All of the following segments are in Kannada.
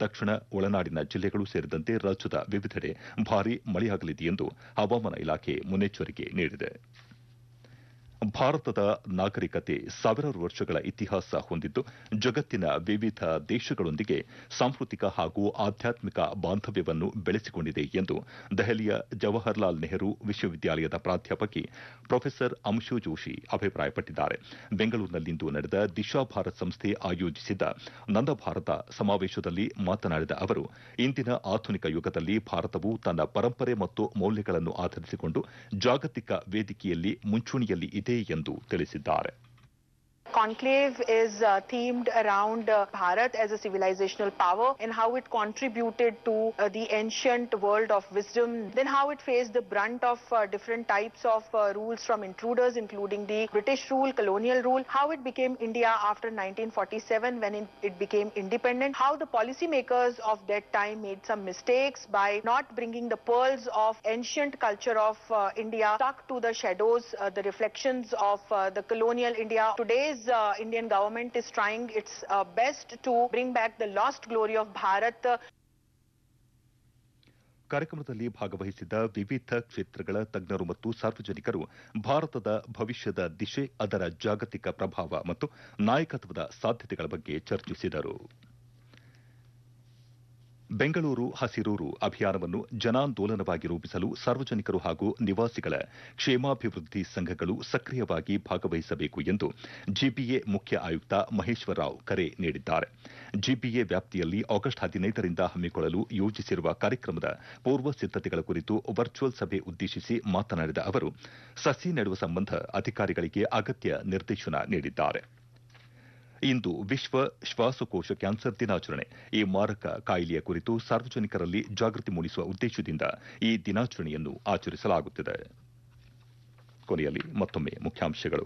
ದಕ್ಷಿಣ ಒಳನಾಡಿನ ಜಿಲ್ಲೆಗಳು ಸೇರಿದಂತೆ ರಾಜ್ಯದ ವಿವಿಧೆಡೆ ಭಾರೀ ಮಳೆಯಾಗಲಿದೆ ಎಂದು ಹವಾಮಾನ ಇಲಾಖೆ ಮುನ್ನೆಚ್ಚರಿಕೆ ನೀಡಿದೆ ಭಾರತದ ನಾಗರಿಕತೆ ಸಾವಿರಾರು ವರ್ಷಗಳ ಇತಿಹಾಸ ಹೊಂದಿದ್ದು ಜಗತ್ತಿನ ವಿವಿಧ ದೇಶಗಳೊಂದಿಗೆ ಸಾಂಸ್ಕೃತಿಕ ಹಾಗೂ ಆಧ್ಯಾತ್ಮಿಕ ಬಾಂಧವ್ಯವನ್ನು ಬೆಳೆಸಿಕೊಂಡಿದೆ ಎಂದು ದೆಹಲಿಯ ಜವಾಹರ್ಲಾಲ್ ನೆಹರು ವಿಶ್ವವಿದ್ಯಾಲಯದ ಪ್ರಾಧ್ಯಾಪಕಿ ಪ್ರೊಫೆಸರ್ ಅಂಶು ಜೋಶಿ ಅಭಿಪ್ರಾಯಪಟ್ಟಿದ್ದಾರೆ ಬೆಂಗಳೂರಿನಲ್ಲಿಂದು ನಡೆದ ದಿಶಾ ಭಾರತ್ ಸಂಸ್ಥೆ ಆಯೋಜಿಸಿದ್ದ ನಂದ ಭಾರತ ಸಮಾವೇಶದಲ್ಲಿ ಮಾತನಾಡಿದ ಅವರು ಇಂದಿನ ಆಧುನಿಕ ಯುಗದಲ್ಲಿ ಭಾರತವು ತನ್ನ ಪರಂಪರೆ ಮತ್ತು ಮೌಲ್ಯಗಳನ್ನು ಆಧರಿಸಿಕೊಂಡು ಜಾಗತಿಕ ವೇದಿಕೆಯಲ್ಲಿ ಮುಂಚೂಣಿಯಲ್ಲಿ ಇದೆ ಎಂದು ತಿಳಿಸಿದ್ದಾರೆ Conclave is uh, themed around uh, Bharat as a civilizational power and how it contributed to uh, the ancient world of wisdom, then how it faced the brunt of uh, different types of uh, rules from intruders, including the British rule, colonial rule, how it became India after 1947 when it, it became independent, how the policymakers of that time made some mistakes by not bringing the pearls of ancient culture of uh, India stuck to the shadows, uh, the reflections of uh, the colonial India. Today's uh, Indian government is trying its uh, best to bring back the lost glory of Bharat. uh, ಕಾರ್ಯಕ್ರಮದಲ್ಲಿ ಭಾಗವಹಿಸಿದ್ದ ವಿವಿಧ ಕ್ಷೇತ್ರಗಳ ತಜ್ಞರು ಮತ್ತು ಸಾರ್ವಜನಿಕರು ಭಾರತದ ಭವಿಷ್ಯದ ದಿಶೆ ಅದರ ಜಾಗತಿಕ ಪ್ರಭಾವ ಮತ್ತು ನಾಯಕತ್ವದ ಸಾಧ್ಯತೆಗಳ ಬಗ್ಗೆ ಚರ್ಚಿಸಿದರು ಬೆಂಗಳೂರು ಹಸಿರೂರು ಅಭಿಯಾನವನ್ನು ಜನಾಂದೋಲನವಾಗಿ ರೂಪಿಸಲು ಸಾರ್ವಜನಿಕರು ಹಾಗೂ ನಿವಾಸಿಗಳ ಕ್ಷೇಮಾಭಿವೃದ್ಧಿ ಸಂಘಗಳು ಸಕ್ರಿಯವಾಗಿ ಭಾಗವಹಿಸಬೇಕು ಎಂದು ಜಿಬಿಎ ಮುಖ್ಯ ಆಯುಕ್ತ ಮಹೇಶ್ವರರಾವ್ ಕರೆ ನೀಡಿದ್ದಾರೆ ಜಿಬಿಎ ವ್ಯಾಪ್ತಿಯಲ್ಲಿ ಆಗಸ್ಟ್ ಹದಿನೈದರಿಂದ ಹಮ್ಮಿಕೊಳ್ಳಲು ಯೋಜಿಸಿರುವ ಕಾರ್ಯಕ್ರಮದ ಪೂರ್ವ ಸಿದ್ದತೆಗಳ ಕುರಿತು ವರ್ಚುವಲ್ ಸಭೆ ಉದ್ದೇಶಿಸಿ ಮಾತನಾಡಿದ ಅವರು ಸಸಿ ನೆಡುವ ಸಂಬಂಧ ಅಧಿಕಾರಿಗಳಿಗೆ ಅಗತ್ಯ ನಿರ್ದೇಶನ ನೀಡಿದ್ದಾರೆ ಇಂದು ವಿಶ್ವ ಶ್ವಾಸಕೋಶ ಕ್ಯಾನ್ಸರ್ ದಿನಾಚರಣೆ ಈ ಮಾರಕ ಕಾಯಿಲೆಯ ಕುರಿತು ಸಾರ್ವಜನಿಕರಲ್ಲಿ ಜಾಗೃತಿ ಮೂಡಿಸುವ ಉದ್ದೇಶದಿಂದ ಈ ದಿನಾಚರಣೆಯನ್ನು ಆಚರಿಸಲಾಗುತ್ತಿದೆ ಕೊನೆಯಲ್ಲಿ ಮತ್ತೊಮ್ಮೆ ಮುಖ್ಯಾಂಶಗಳು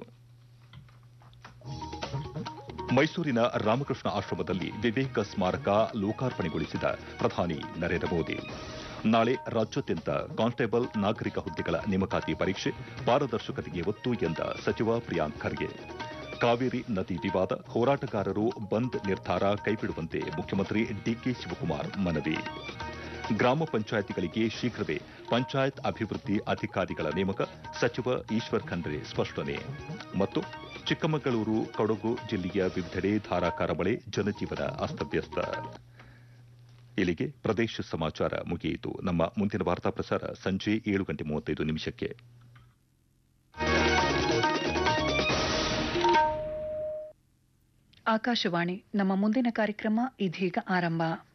ಮೈಸೂರಿನ ರಾಮಕೃಷ್ಣ ಆಶ್ರಮದಲ್ಲಿ ವಿವೇಕ ಸ್ಮಾರಕ ಲೋಕಾರ್ಪಣೆಗೊಳಿಸಿದ ಪ್ರಧಾನಿ ನರೇಂದ್ರ ಮೋದಿ ನಾಳೆ ರಾಜ್ಯಾದ್ಯಂತ ಕಾನ್ಸ್ಟೇಬಲ್ ನಾಗರಿಕ ಹುದ್ದೆಗಳ ನೇಮಕಾತಿ ಪರೀಕ್ಷೆ ಪಾರದರ್ಶಕತೆಗೆ ಒತ್ತು ಎಂದ ಸಚಿವ ಪ್ರಿಯಾಂಕ್ ಖರ್ಗೆ ಕಾವೇರಿ ನದಿ ವಿವಾದ ಹೋರಾಟಗಾರರು ಬಂದ್ ನಿರ್ಧಾರ ಕೈಬಿಡುವಂತೆ ಮುಖ್ಯಮಂತ್ರಿ ಡಿಕೆ ಶಿವಕುಮಾರ್ ಮನವಿ ಗ್ರಾಮ ಪಂಚಾಯಿತಿಗಳಿಗೆ ಶೀಘ್ರವೇ ಪಂಚಾಯತ್ ಅಭಿವೃದ್ಧಿ ಅಧಿಕಾರಿಗಳ ನೇಮಕ ಸಚಿವ ಈಶ್ವರ್ ಖಂಡ್ರೆ ಸ್ಪಷ್ಟನೆ ಮತ್ತು ಚಿಕ್ಕಮಗಳೂರು ಕೊಡಗು ಜಿಲ್ಲೆಯ ವಿವಿಧೆಡೆ ಧಾರಾಕಾರ ಮಳೆ ಜನಜೀವನ ಅಸ್ತವ್ಯಸ್ತ ಇಲ್ಲಿಗೆ ಪ್ರದೇಶ ಸಮಾಚಾರ ಮುಗಿಯಿತು ನಮ್ಮ ಮುಂದಿನ ವಾರ್ತಾ ಪ್ರಸಾರ ಸಂಜೆ ಏಳು ಗಂಟೆ ಮೂವತ್ತೈದು ನಿಮಿಷಕ್ಕೆ ಆಕಾಶವಾಣಿ ನಮ್ಮ ಮುಂದಿನ ಕಾರ್ಯಕ್ರಮ ಇದೀಗ ಆರಂಭ